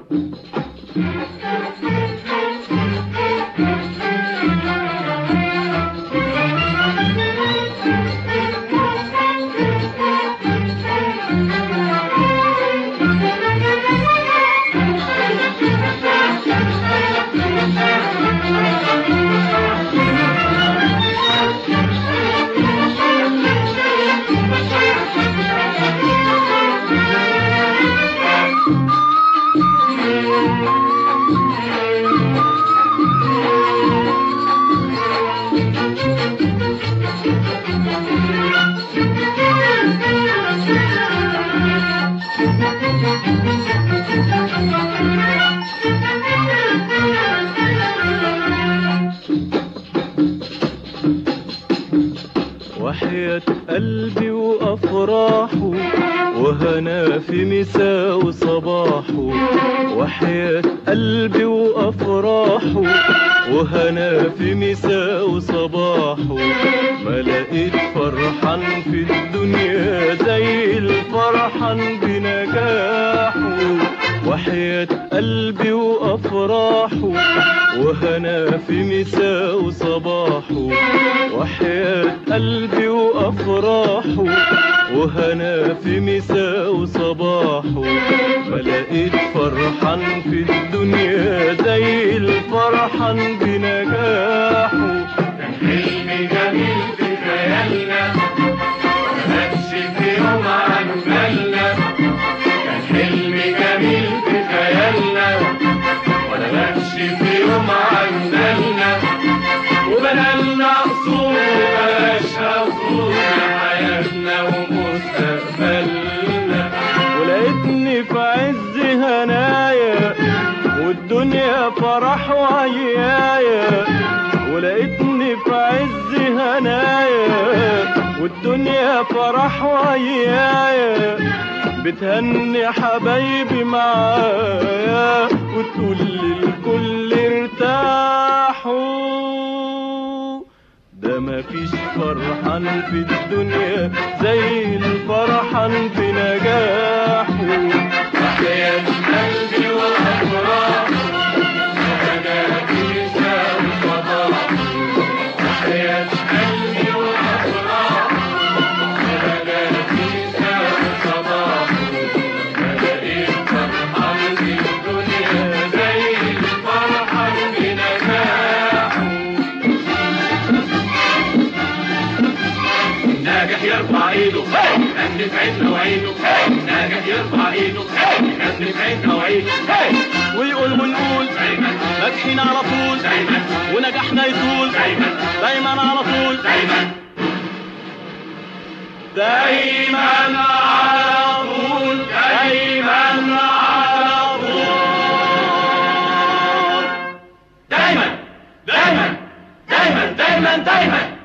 وحياة قلبي وأفراحه وهنا في مساء وصباحه وحياة قلبي وأفراحه وهنا في مساء وصباحه ما لقيت فرحان في الدنيا زي الفرحان بنجاحه وحياة قلبي وأفراحه وهنا في مساء وصباحه وحياة قلبي وأفراحه وهنا في مساء وصباحه ما لقيت فرحان في الدنيا زي الفرحان بنجاحه كان حلم جميل في خيالنا ماتش في يوم عن بالنا كان حلم جميل في خيالنا ولا ماتش في يوم عن بالنا وبنالنا قصور بلاش قصور حياتنا ومستقبلنا ولقيتني في عز هنايا والدنيا فرح ويايا ولقيتني في عز هنايا والدنيا فرح ويايا بتهني حبايبي معايا وتقول للكل ارتاحوا ده مفيش فرحان في الدنيا زي الفرحان في نجاحه وحياة قلبي وأفراح وأنا في ساعة صباح وحياة قلبي وأفراح وأنا في ساعة صباح بلاقيك فرحان في الدنيا زي الفرحان بنجاحه ناجح يرفع ايده غني في عيننا وعيده ناجح يرفع ايده غني في عيننا وعيده ويقول ونقول دايما ناجحين على طول دايما ونجاحنا يطول دايما دايما على طول دايما دايما على طول دايما على طول دايما دايما دايما دايما دايما